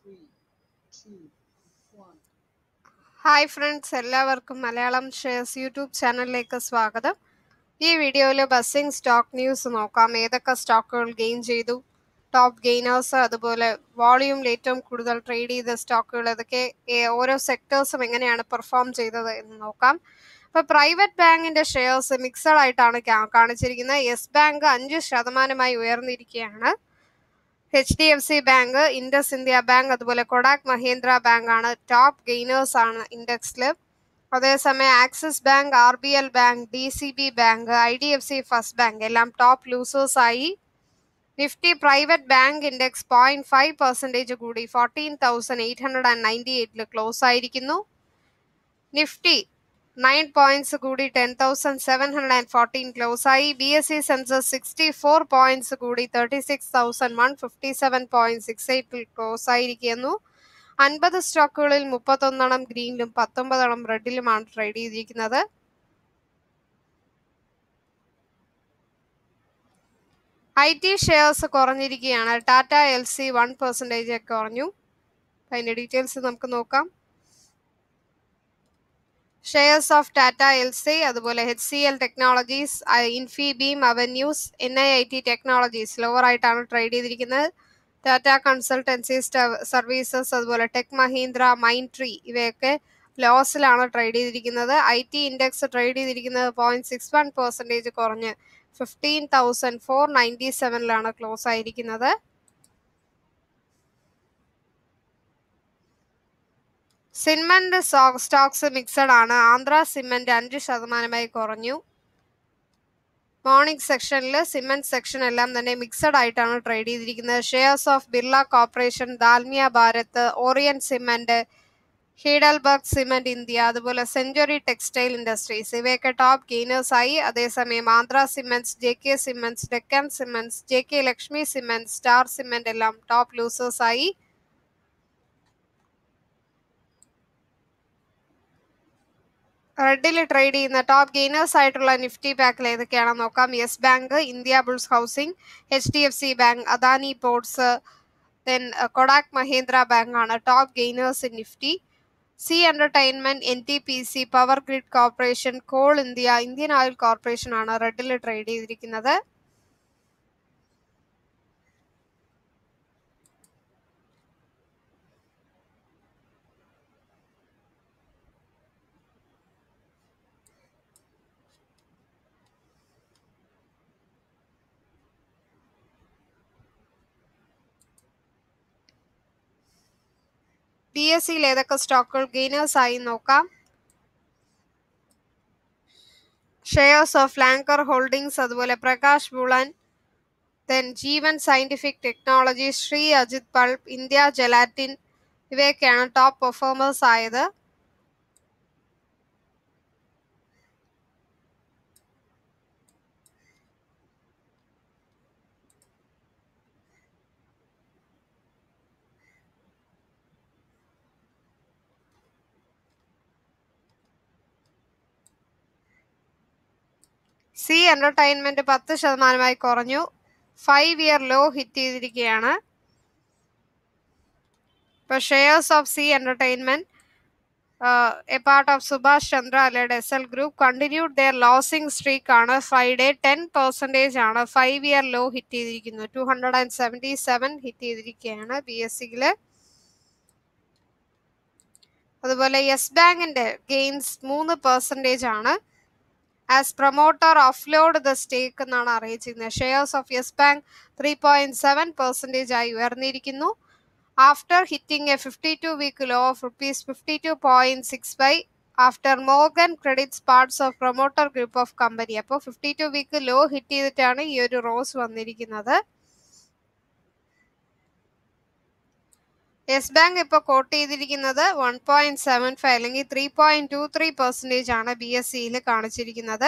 three, two, one. Hi friends എല്ലാവർക്കും Malayalam shares YouTube ചാനലിലേക്ക് സ്വാഗതം ഈ വീഡിയോയിൽ ബസ്സിംഗ് സ്റ്റോക്ക് ന്യൂസ് നോക്കാം ഏതൊക്കെ സ്റ്റോക്കുകൾ ഗെയിൻ ചെയ്തു ടോപ്പ് ഗെയിനേഴ്സ് അതുപോലെ വോളിയൂമിൽ ഏറ്റവും കൂടുതൽ ട്രേഡ് ചെയ്ത സ്റ്റോക്കുകൾ ഏതൊക്കെ ഏ- ഓരോ സെക്ടേഴ്സും എങ്ങനെയാണ് പെർഫോം ചെയ്തത് എന്ന് നോക്കാം ഇപ്പോൾ പ്രൈവറ്റ് ബാങ്കിന്റെ ഷെയർസ് മിക്സഡ് ആയിട്ടാണ് കാ- കാണിച്ചിരിക്കുന്നത് യെസ് ബാങ്ക് അഞ്ച് ശതമാനമായി ഉയർന്നിരിക്കുകയാണ് H D F C Bank IndusInd Bank അതുപോലെ കൊടാക് മഹീന്ദ്ര ബാങ്ക് ആണ് ടോപ്പ് ഗെയിനേഴ്സ് ആണ് ഇൻഡെക്സിൽ അതേസമയം Axis Bank R B L Bank D C B Bank I D F C First Bank എല്ലാം ടോപ്പ് ലൂസേഴ്സ് ആയി Nifty private bank index point five percentage കൂടി fourteen thousand eight hundred and ninety എയ്റ്റിൽ close ആയിരിക്കുന്നു Nifty nine points കൂടി ten thousand seven hundred and fourteen close ആയി B S E Sensex sixty four points കൂടി thirty six thousand one fifty seven point six എയ്റ്റിൽ close ആയിരിക്കുന്നു അൻപത് സ്റ്റോക്കുകളിൽ മുപ്പത്തൊന്നെണ്ണം ഗ്രീനിലും പത്തൊമ്പതെണ്ണം റെഡിലുമാണ് ട്രേഡ് ചെയ്തിരിക്കുന്നത് ഐ ടി ഷെയർസ് കുറഞ്ഞിരിക്കുകയാണ് Tata Elxsi one percentage ഒക്കെ കുറഞ്ഞു അതിൻ്റെ ഡീറ്റെയിൽസ് നമുക്ക് നോക്കാം shares of Tata Elxsi അതുപോലെ H C L Technologies Infibeam Avenues N I I T Technologies lower ആയിട്ടാണ് ട്രേഡ് ചെയ്തിരിക്കുന്നത് ടാറ്റ കൺസൾട്ടൻസി സർവീസസ് അതുപോലെ ടെക് മഹീന്ദ്ര മൈൻഡ് ട്രീ ഇവയൊക്കെ ലോസിലാണ് ട്രേഡ് ചെയ്തിരിക്കുന്നത് ഐ ടി ഇൻഡെക്സ് ട്രേഡ് ചെയ്തിരിക്കുന്നത് പോയിന്റ് സിക്സ് വൺ പെർസെൻറ്റേജ് കുറഞ്ഞ് fifteen thousand four ninety സെവനിലാണ് close ആയിരിക്കുന്നത് സിമെന്റ് സ്റ്റോക്സ് മിക്സഡ് ആണ് ആന്ധ്ര സിമെന്റ് അഞ്ച് ശതമാനമായി കുറഞ്ഞു മോർണിംഗ് സെക്ഷനിൽ സിമെന്റ് സെക്ഷൻ എല്ലാം തന്നെ മിക്സഡ് ആയിട്ടാണ് ട്രേഡ് ചെയ്തിരിക്കുന്നത് shares of Birla Corporation Dalmia Bharat Orient Cement HeidelBerg Cement India അതുപോലെ സെഞ്ചുറി ടെക്സ്റ്റൈൽ ഇൻഡസ്ട്രീസ് ഇവയൊക്കെ ടോപ്പ് ഗെയിനേഴ്സ് ആയി അതേസമയം Andhra Cements J K Cements Deccan Cements J K Lakshmi Cement Star Cement എല്ലാം ടോപ്പ് ലൂസേഴ്സ് ആയി റെഡിൽ ട്രേഡ് ചെയ്യുന്ന ടോപ്പ് ഗെയിനേഴ്സ് ആയിട്ടുള്ള നിഫ്റ്റി ബാക്കിൽ ഏതൊക്കെയാണെന്ന് നോക്കാം Yes Bank Indiabulls Housing H D F C Bank Adani Ports then Kotak Mahindra Bank ആണ് top gainers in Nifty Zee Entertainment N T P C Power Grid Corporation Coal India Indian Oil Corporation ആണ് റെഡിൽ trade ചെയ്തിരിക്കുന്നത് B S സിയിൽ ഏതൊക്കെ സ്റ്റോക്കുകൾ gainers ആയി നോക്കാം shares of Lancor Holdings അതുപോലെ പ്രകാശ് ബുളൻ then Jeevan Scientific Technology Shri Ajit Pulp India Gelatin ഇവയൊക്കെയാണ് ടോപ്പ് പെർഫോമേഴ്സ് ആയത് സി എന്റർടൈൻമെന്റ് പത്ത് ശതമാനമായി കുറഞ്ഞു ഫൈവ് ഇയർ ലോ ഹിറ്റ് ചെയ്തിരിക്കുകയാണ് ഇപ്പോൾ shares of Zee Entertainment a part of Subhash Chandra അല്ലയുടെ Essel group continued their losing streak ആണ് ഫ്രൈഡേ ടെൻ പെർസെൻറ്റേജ് ആണ് ഫൈവ് ഇയർ ലോ ഹിറ്റ് ചെയ്തിരിക്കുന്നത് two hundred and seventy seven hit ചെയ്തിരിക്കുകയാണ് B S സിയിൽ അതുപോലെ യെസ് ബാങ്കിന്റെ ഗെയിൻസ് മൂന്ന് പെർസെൻറ്റേജ് ആണ് as promoter offload the stake എന്നാണ് അറിയിച്ചിരുന്നത് shares of Yes Bank three point seven percentage ആയി ഉയർന്നിരിക്കുന്നു after hitting a fifty two week low of rupees fifty two point six five after Morgan credits parts of promoter group of company അപ്പോൾ fifty two week low hit ചെയ്തിട്ടാണ് ഈ ഒരു rose വന്നിരിക്കുന്നത് Yes Bank ഇപ്പോൾ quote ചെയ്തിരിക്കുന്നത് one point seven five അല്ലെങ്കിൽ three point two three percentage ആണ് B S സിയിൽ കാണിച്ചിരിക്കുന്നത്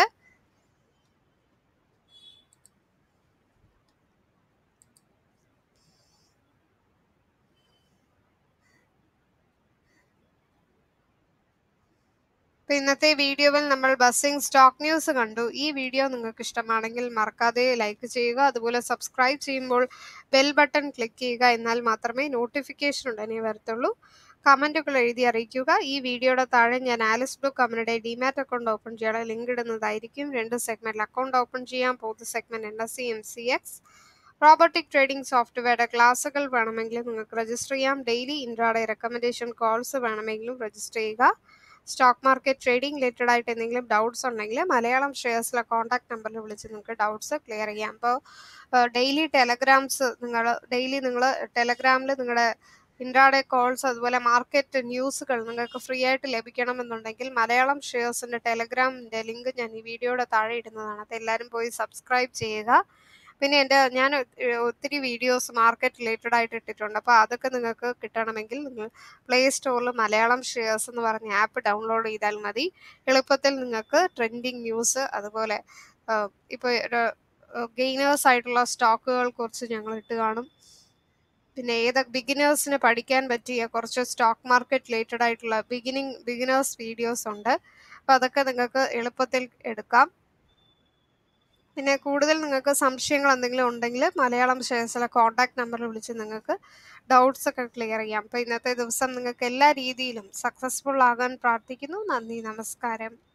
അപ്പോൾ ഇന്നത്തെ വീഡിയോയിൽ നമ്മൾ ബസ്സിംഗ് സ്റ്റോക്ക് ന്യൂസ് കണ്ടു ഈ വീഡിയോ നിങ്ങൾക്ക് ഇഷ്ടമാണെങ്കിൽ മറക്കാതെ ലൈക്ക് ചെയ്യുക അതുപോലെ സബ്സ്ക്രൈബ് ചെയ്യുമ്പോൾ ബെൽ ബട്ടൺ ക്ലിക്ക് ചെയ്യുക എന്നാൽ മാത്രമേ നോട്ടിഫിക്കേഷൻ ഉടനെ വരത്തുള്ളൂ കമൻറ്റുകൾ എഴുതി അറിയിക്കുക ഈ വീഡിയോയുടെ താഴെ ഞാൻ ആലിസ് ബ്ലൂ കമ്പനിയുടെ ഡിമാറ്റ് അക്കൗണ്ട് ഓപ്പൺ ചെയ്യാൻ ലിങ്ക് ഇടുന്നതായിരിക്കും രണ്ട് സെഗ്മെന്റിൽ അക്കൗണ്ട് ഓപ്പൺ ചെയ്യാം both segment N S E M C X robotic trading സോഫ്റ്റ്വെയറുടെ ക്ലാസ്സുകൾ വേണമെങ്കിൽ നിങ്ങൾക്ക് രജിസ്റ്റർ ചെയ്യാം ഡെയിലി ഇൻട്രാഡേ റെക്കമെൻഡേഷൻ കോൾസ് വേണമെങ്കിലും രജിസ്റ്റർ ചെയ്യുക സ്റ്റോക്ക് മാർക്കറ്റ് ട്രേഡിംഗ് റിലേറ്റഡ് ആയിട്ട് എന്തെങ്കിലും ഡൗട്ട്സ് ഉണ്ടെങ്കിൽ മലയാളം ഷെയർസിലെ കോൺടാക്ട് നമ്പറിൽ വിളിച്ച് നിങ്ങൾക്ക് ഡൗട്ട്സ് ക്ലിയർ ചെയ്യാം അപ്പോൾ ഡെയിലി ടെലഗ്രാംസ് നിങ്ങൾ ഡെയിലി നിങ്ങൾ ടെലഗ്രാമിൽ നിങ്ങളുടെ ഇൻട്രാഡേ കോൾസ് അതുപോലെ മാർക്കറ്റ് ന്യൂസുകൾ നിങ്ങൾക്ക് ഫ്രീ ആയിട്ട് ലഭിക്കണമെന്നുണ്ടെങ്കിൽ മലയാളം ഷെയർസിൻ്റെ ടെലഗ്രാമിൻ്റെ ലിങ്ക് ഞാൻ ഈ വീഡിയോയുടെ താഴെ ഇടുന്നതാണ് അത് എല്ലാവരും പോയി സബ്സ്ക്രൈബ് ചെയ്യുക പിന്നെ എൻ്റെ ഞാൻ ഒത്തിരി വീഡിയോസ് മാർക്കറ്റ് റിലേറ്റഡ് ആയിട്ട് ഇട്ടിട്ടുണ്ട് അപ്പോൾ അതൊക്കെ നിങ്ങൾക്ക് കിട്ടണമെങ്കിൽ നിങ്ങൾ പ്ലേ സ്റ്റോറിൽ മലയാളം ഷെയർസ് എന്ന് പറഞ്ഞ ആപ്പ് ഡൗൺലോഡ് ചെയ്താൽ മതി എളുപ്പത്തിൽ നിങ്ങൾക്ക് ട്രെൻഡിങ് ന്യൂസ് അതുപോലെ ഇപ്പോൾ ഗെയിനേഴ്സ് ആയിട്ടുള്ള സ്റ്റോക്കുകൾ കുറിച്ച് ഞങ്ങൾ ഇട്ട് കാണും പിന്നെ ഏത് ബിഗിനേഴ്സിന് പഠിക്കാൻ പറ്റിയ കുറച്ച് സ്റ്റോക്ക് മാർക്കറ്റ് റിലേറ്റഡ് ആയിട്ടുള്ള ബിഗിനിങ് ബിഗിനേഴ്സ് വീഡിയോസ് ഉണ്ട് അപ്പോൾ അതൊക്കെ നിങ്ങൾക്ക് എളുപ്പത്തിൽ എടുക്കാം പിന്നെ കൂടുതൽ നിങ്ങൾക്ക് സംശയങ്ങൾ എന്തെങ്കിലും ഉണ്ടെങ്കിൽ മലയാളം ഷെയർസിലെ കോൺടാക്ട് നമ്പറിൽ വിളിച്ച് നിങ്ങൾക്ക് ഡൗട്ട്സ് ഒക്കെ ക്ലിയർ ചെയ്യാം അപ്പോൾ ഇന്നത്തെ ദിവസം നിങ്ങൾക്ക് എല്ലാ രീതിയിലും സക്സസ്ഫുൾ ആകാൻ പ്രാർത്ഥിക്കുന്നു നന്ദി നമസ്കാരം